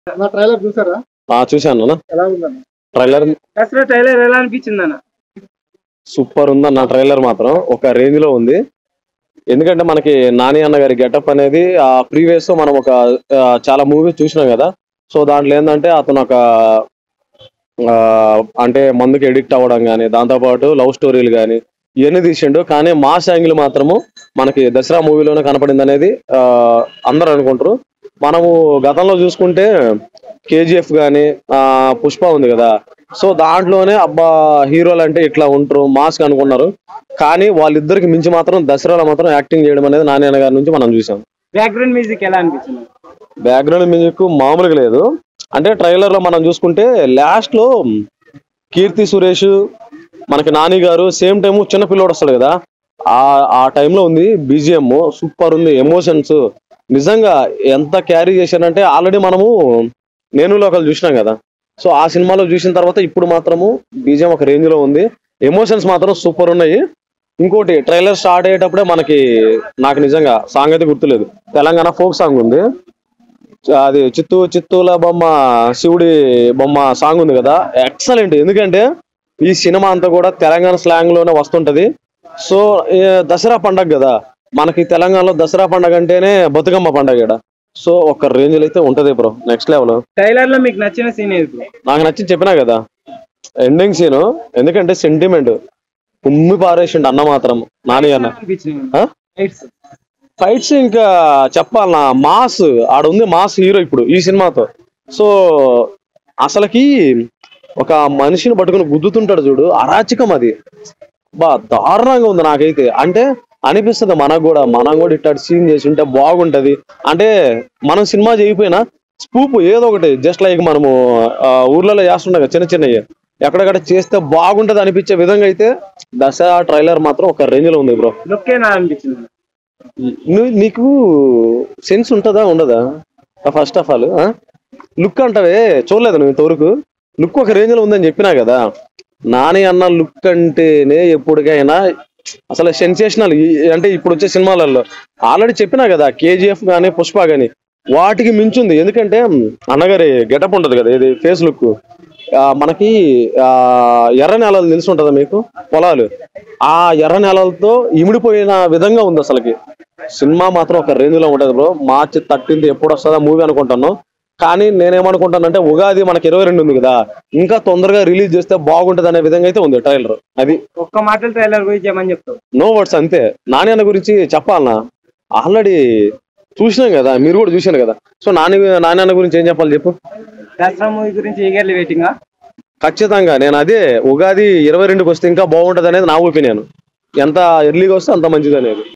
నా ట్రైలర్ చూసారా ఆ చూశాను అన్న ఎలా ఉందన్న ట్రైలర్ దసరా ట్రైలర్ ఎలా అనిపించింది అన్న సూపర్ ఉందన్న ట్రైలర్ మాత్రం ఒక రేంజ్ లో ఉంది ఎందుకంటే మనకి నాని అన్న గారి గెటప్ అనేది ఆ ప్రీవియస్ మనం ఒక ఆ, చాలా మూవీస్ చూసినాం కదా సో దాంట్లో ఏంటంటే అతను ఒక ఆ, అంటే మందుకి ఎడిక్ట్ అవ్వడం కానీ దాంతోపాటు లవ్ స్టోరీలు కానీ ఇవన్నీ తీసిండు కానీ మాస్ యాంగిల్ మాత్రము మనకి దసరా మూవీలోనే కనపడింది అనేది ఆ, అందరూ అనుకుంటారు మనము గతంలో చూసుకుంటే కేజీఎఫ్ కానీ పుష్ప ఉంది కదా సో దాంట్లోనే అబ్బా హీరోలు అంటే ఇట్లా ఉంటారు మాస్క్ అనుకున్నారు కానీ వాళ్ళిద్దరికి మించి మాత్రం దసరాలో మాత్రం యాక్టింగ్ చేయడం అనేది నాని అన్న గారి నుంచి మనం చూసాం బ్యాక్గ్రౌండ్ మ్యూజిక్ ఎలా అనిపించింది బ్యాక్గ్రౌండ్ మ్యూజిక్ మామూలుగా లేదు అంటే ట్రైలర్ లో మనం చూసుకుంటే లాస్ట్ లో కీర్తి సురేష్ మనకి నాని గారు సేమ్ టైం చిన్న పిల్లోడు వస్తాడు కదా ఆ ఆ టైంలో ఉంది బీజిఎం సూపర్ ఉంది ఎమోషన్స్ నిజంగా ఎంత క్యారీ చేశారంటే ఆల్రెడీ మనము నేను లోకల్ చూసినాం కదా సో ఆ సినిమాలో చూసిన తర్వాత ఇప్పుడు మాత్రము బీజిఎం ఒక రేంజ్ లో ఉంది ఎమోషన్స్ మాత్రం సూపర్ ఉన్నాయి ఇంకోటి ట్రైలర్ స్టార్ట్ అయ్యేటప్పుడే మనకి నాకు నిజంగా సాంగ్ అయితే గుర్తులేదు తెలంగాణ ఫోక్ సాంగ్ ఉంది అది చిత్తూ చిత్తూల బొమ్మ శివుడి బొమ్మ సాంగ్ ఉంది కదా ఎక్సలెంట్ ఎందుకంటే ఈ సినిమా అంతా కూడా తెలంగాణ స్లాంగ్ లోనే వస్తుంటది సో ఏ దసరా పండగ కదా మనకి తెలంగాణలో దసరా పండగ అంటేనే బతుకమ్మ పండగ ఈడ సో ఒక రేంజ్ లో అయితే ఉంటది బ్రో నెక్స్ట్ లెవెల్ ట్రైలర్ లో మీకు నచ్చిన సీన్ ఏది bro? నాకు నచ్చి చెప్పినా కదా ఎండింగ్ సీన్ ఎందుకంటే సెంటిమెంట్ కుమ్మి పారేసిండు అన్న మాత్రం నాని అన్న ఎలా అనిపించింది ఆ? Lights. ఫైట్స్ ఇంకా చెప్పాలన్నా మాస్ ఆడ ఉంది మాస్ హీరో ఇప్పుడు ఈ సినిమాతో సో అసలుకి ఒక మనిషిని పట్టుకుని గుద్దుతుంటాడు చూడు అరాచకం అది బా దారుణంగా ఉంది నాకైతే అంటే అనిపిస్తుంది మనకు కూడా మనం కూడా ఇట్టాడు సీన్ చేసి ఉంటే బాగుంటది అంటే మనం సినిమా చేయకపోయినా స్పూప్ ఏదో ఒకటి జస్ట్ లైక్ మనము ఆ, ఊర్లలో చేస్తుంటాం కదా చిన్న చిన్నవి ఎక్కడెక్కడ చేస్తే బాగుంటది అనిపించే విధంగా అయితే దసరా ట్రైలర్ మాత్రం ఒక రేంజ్ లో ఉంది బ్రో లుక్ ఎలా అనిపించింది నువ్వు నీకు సెన్స్ ఉంటుందా ఉండదా ఫస్ట్ ఆఫ్ ఆల్ లుక్ అంటావే చూడలేదు నువ్వు ఇంతవరకు లుక్ ఒక రేంజ్ లో ఉందని చెప్పినా కదా నాని అన్న లుక్ అంటేనే ఎప్పటికైనా అసలు సెన్సేషనల్ అంటే ఇప్పుడు వచ్చే సినిమాలలో ఆల్రెడీ చెప్పినా కదా కేజీఎఫ్ కానీ పుష్ప కానీ వాటికి మించుంది ఎందుకంటే అన్నగారి గెటప్ ఉంటది కదా ఇది ఫేస్ లుక్ మనకి ఆ, ఎర్ర నేలలు తెలిసి ఉంటుందా మీకు పొలాలు ఆ ఎర్ర నేలలతో ఇమిడిపోయిన విధంగా ఉంది అసలుకి సినిమా మాత్రం ఒక రేంజ్ లో ఉంటది బ్రో మార్చి థర్టీన్త్ ఎప్పుడు వస్తుందా మూవీ అనుకుంటాను కానీ నేనేమనుకుంటానంటే ఉగాది మనకి ఇరవై రెండు ఉంది కదా ఇంకా తొందరగా రిలీజ్ చేస్తే బాగుంటది అనే విధంగా అయితే ఉంది ట్రైలర్ అది ఒక్క మాటలు ట్రైలర్ గురించి ఏమని చెప్తావు నో వర్డ్స్ అంతే నాని అన్న గురించి చెప్పాలనా ఆల్రెడీ చూసినాం కదా మీరు కూడా చూసాను కదా సో నాని నాని అన్న గురించి ఏం చెప్పాలి చెప్పు దసరా మూవీ గురించి ఈగర్లీ వెయిటింగ్ ఖచ్చితంగా నేను అదే ఉగాది ఇరవై రెండుకి వస్తే ఇంకా బాగుంటది అనేది నా ఒపీనియన్ ఎంత ఎర్లీగా వస్తే అంత మంచిది అనేది